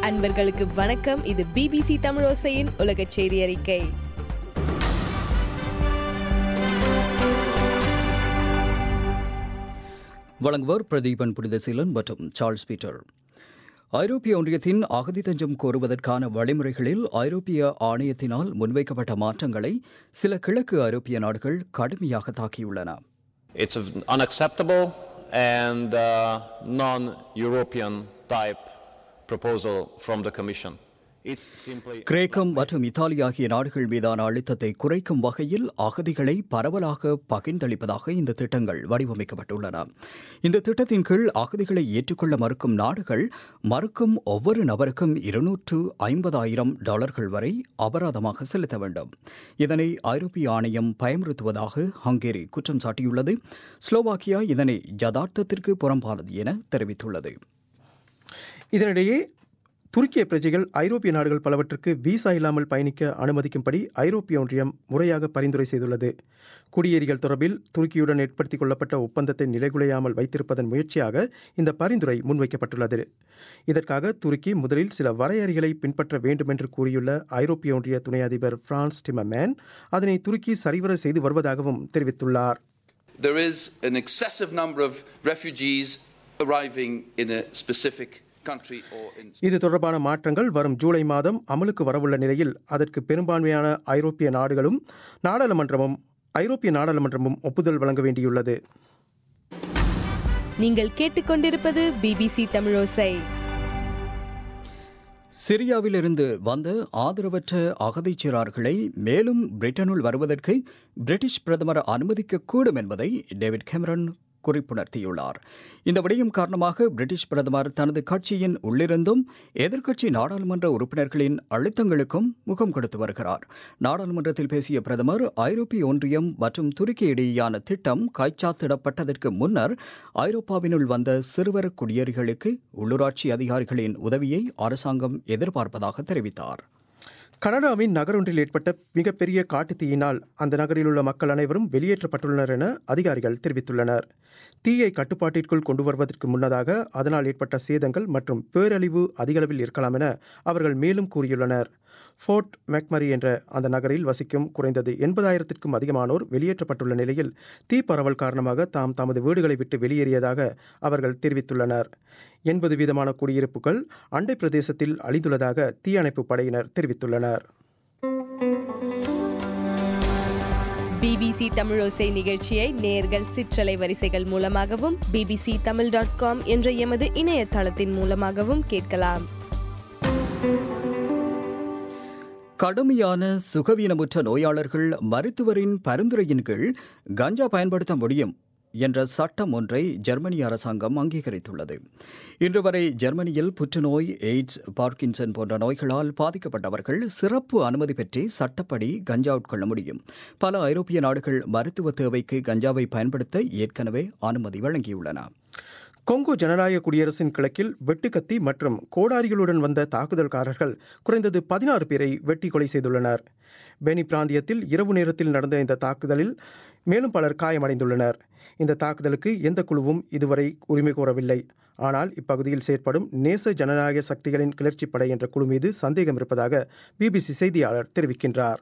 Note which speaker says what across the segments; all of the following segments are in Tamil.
Speaker 1: அன்பர்களுக்கு வணக்கம் இது பிபிசி தமிழோசையின் உலக செய்தி அறிக்கை
Speaker 2: வழங்குவோர் பிரதீபன் புனிதசீலன் மற்றும் சார்ல்ஸ் பீட்டர் ஐரோப்பிய ஒன்றியத்தின் அகதி தஞ்சம் கோருவதற்கான வழிமுறைகளில் ஐரோப்பிய ஆணையத்தினால் முன்வைக்கப்பட்ட மாற்றங்களை சில கிழக்கு ஐரோப்பிய நாடுகள் கடுமையாக தாக்கியுள்ளன
Speaker 3: It's an unacceptable and uh, non European type proposal from the Commission. It's simply.
Speaker 2: கிரேக்கம் மற்றும் இத்தாலி ஆகிய நாடுகள் மீதான அழுத்தத்தை குறைக்கும் வகையில் அகதிகளை பரவலாக பகிர்ந்தளிப்பதாக இந்த திட்டங்கள் வடிவமைக்கப்பட்டுள்ளன இந்த திட்டத்தின் கீழ் அகதிகளை ஏற்றுக்கொள்ள மறுக்கும் நாடுகள் மறுக்கும் ஒவ்வொரு நபருக்கும் இருநூற்று ஐம்பதாயிரம் டாலர்கள் வரை அபராதமாக செலுத்த வேண்டும் இதனை ஐரோப்பிய ஆணையம் பயமுறுத்துவதாக ஹங்கேரி குற்றம் சாட்டியுள்ளது ஸ்லோவாக்கியா இதனை யதார்த்தத்திற்கு புறம்பானது என தெரிவித்துள்ளது
Speaker 4: இதனிடையே துருக்கிய பிரஜைகள் ஐரோப்பிய நாடுகள் பலவற்றுக்கு விசா இல்லாமல் பயணிக்க அனுமதிக்கும்படி ஐரோப்பிய ஒன்றியம் முறையாக பரிந்துரை செய்துள்ளது குடியேறிகள் தொடர்பில் துருக்கியுடன் ஏற்படுத்திக் கொள்ளப்பட்ட ஒப்பந்தத்தை நிலைகுலையாமல் வைத்திருப்பதன் முயற்சியாக இந்த பரிந்துரை முன்வைக்கப்பட்டுள்ளது இதற்காக துருக்கி முதலில் சில வரையறைகளை பின்பற்ற வேண்டும் என்று கூறியுள்ள ஐரோப்பிய ஒன்றிய துணை அதிபர் பிரான்ஸ் டிமமேன் அதனை துருக்கி சரிவர செய்து வருவதாகவும் தெரிவித்துள்ளார்
Speaker 5: There is an excessive number of refugees arriving in a specific country or in
Speaker 4: இது தொடர்பான மாற்றங்கள் வரும் ஜூலை மாதம் அமலுக்கு வரவுள்ள நிலையில் அதற்கு பெரும்பான்மையான ஐரோப்பிய நாடுகளும் நாடாளுமன்றமும் ஐரோப்பிய நாடாளுமன்றமும் ஒப்புதல் வழங்க வேண்டியுள்ளது
Speaker 1: நீங்கள் கேட்டுக்கொண்டிருப்பது பிபிசி தமிழோசை
Speaker 2: சிரியாவிலிருந்து வந்த ஆதரவற்ற அகதிச் சிறார்களை மேலும் பிரிட்டனுள் வருவதற்கு பிரிட்டிஷ் பிரதமர் அனுமதிக்கக்கூடும் என்பதை டேவிட் கேமரன் குறிப்புணர்த்தியுள்ளார் இந்த விடயம் காரணமாக பிரிட்டிஷ் பிரதமர் தனது கட்சியின் உள்ளிருந்தும் எதிர்க்கட்சி நாடாளுமன்ற உறுப்பினர்களின் அழுத்தங்களுக்கும் முகம் கொடுத்து வருகிறார் நாடாளுமன்றத்தில் பேசிய பிரதமர் ஐரோப்பிய ஒன்றியம் மற்றும் துருக்கி இடையேயான திட்டம் கைச்சாத்திடப்பட்டதற்கு முன்னர் ஐரோப்பாவினுள் வந்த சிறுவர் குடியேறிகளுக்கு உள்ளூராட்சி அதிகாரிகளின் உதவியை அரசாங்கம் எதிர்பார்ப்பதாக தெரிவித்தார்
Speaker 4: கனடாவின் நகரொன்றில் ஏற்பட்ட மிகப்பெரிய காட்டுத்தீயினால் அந்த நகரில் உள்ள மக்கள் அனைவரும் வெளியேற்றப்பட்டுள்ளனர் என அதிகாரிகள் தெரிவித்துள்ளனர் தீயை கட்டுப்பாட்டிற்குள் கொண்டு வருவதற்கு முன்னதாக அதனால் ஏற்பட்ட சேதங்கள் மற்றும் பேரழிவு அதிகளவில் இருக்கலாம் என அவர்கள் மேலும் கூறியுள்ளனர் ஃபோர்ட் மெக்மரி என்ற அந்த நகரில் வசிக்கும் குறைந்தது எண்பதாயிரத்திற்கும் அதிகமானோர் வெளியேற்றப்பட்டுள்ள நிலையில் தீ பரவல் காரணமாக தாம் தமது வீடுகளை விட்டு வெளியேறியதாக அவர்கள் தெரிவித்துள்ளனர் எண்பது வீதமான குடியிருப்புகள் அண்டை பிரதேசத்தில் அழிந்துள்ளதாக தீயணைப்பு படையினர் தெரிவித்துள்ளனர்
Speaker 1: பிபிசி தமிழோசை நிகழ்ச்சியை நேர்கள் சிற்றலை வரிசைகள் மூலமாகவும் பிபிசி தமிழ் டாட் காம் என்ற எமது இணையதளத்தின் மூலமாகவும் கேட்கலாம்
Speaker 2: கடுமையான சுகவீனமுற்ற நோயாளர்கள் மருத்துவரின் பரிந்துரையின் கீழ் கஞ்சா பயன்படுத்த முடியும் என்ற சட்டம் ஒன்றை ஜெர்மனி அரசாங்கம் அங்கீகரித்துள்ளது இன்று வரை ஜெர்மனியில் புற்றுநோய் எய்ட்ஸ் பார்க்கின்சன் போன்ற நோய்களால் பாதிக்கப்பட்டவர்கள் சிறப்பு அனுமதி பெற்றே சட்டப்படி கஞ்சா உட்கொள்ள முடியும் பல ஐரோப்பிய நாடுகள் மருத்துவ தேவைக்கு கஞ்சாவை பயன்படுத்த ஏற்கனவே அனுமதி வழங்கியுள்ளன
Speaker 4: கொங்கோ ஜனநாயக குடியரசின் கிழக்கில் வெட்டுக்கத்தி மற்றும் கோடாரிகளுடன் வந்த தாக்குதல்காரர்கள் குறைந்தது பதினாறு பேரை வெட்டி கொலை செய்துள்ளனர் பெனி பிராந்தியத்தில் இரவு நேரத்தில் நடந்த இந்த தாக்குதலில் மேலும் பலர் காயமடைந்துள்ளனர் இந்த தாக்குதலுக்கு எந்த குழுவும் இதுவரை உரிமை கோரவில்லை ஆனால் இப்பகுதியில் செயற்படும் நேச ஜனநாயக சக்திகளின் கிளர்ச்சிப் படை என்ற குழு மீது சந்தேகம் இருப்பதாக பிபிசி செய்தியாளர் தெரிவிக்கின்றார்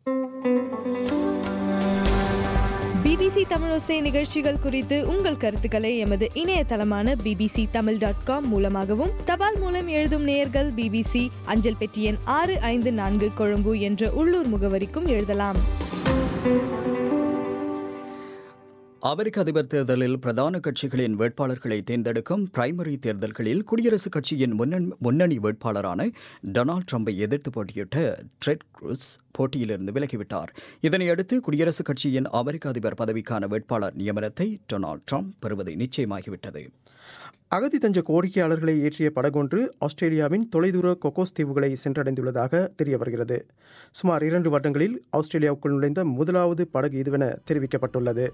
Speaker 1: பிபிசி தமிழோசை நிகழ்ச்சிகள் குறித்து உங்கள் கருத்துக்களை எமது இணையதளமான பிபிசி தமிழ் டாட் காம் மூலமாகவும் தபால் மூலம் எழுதும் நேயர்கள் பிபிசி அஞ்சல் பெட்டி எண் ஆறு ஐந்து நான்கு கொழும்பு என்ற உள்ளூர் முகவரிக்கும் எழுதலாம்
Speaker 2: அமெரிக்க அதிபர் தேர்தலில் பிரதான கட்சிகளின் வேட்பாளர்களை தேர்ந்தெடுக்கும் பிரைமரி தேர்தல்களில் குடியரசுக் கட்சியின் முன்னணி முன்னணி வேட்பாளரான டொனால்டு ட்ரம்பை எதிர்த்து போட்டியிட்ட ட்ரெட் குரூஸ் போட்டியிலிருந்து விலகிவிட்டார் இதனையடுத்து குடியரசுக் கட்சியின் அமெரிக்க அதிபர் பதவிக்கான வேட்பாளர் நியமனத்தை டொனால்டு ட்ரம்ப் பெறுவது நிச்சயமாகிவிட்டது
Speaker 4: அகதி தஞ்ச கோரிக்கையாளர்களை ஏற்றிய படகொன்று ஆஸ்திரேலியாவின் தொலைதூர கொக்கோஸ் தீவுகளை சென்றடைந்துள்ளதாக தெரிய வருகிறது சுமார் இரண்டு வருடங்களில் ஆஸ்திரேலியாவுக்குள் நுழைந்த முதலாவது படகு இதுவென தெரிவிக்கப்பட்டுள்ளது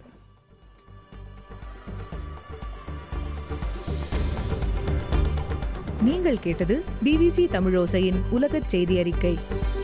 Speaker 6: நீங்கள் கேட்டது பிபிசி தமிழோசையின் உலகச் செய்தி அறிக்கை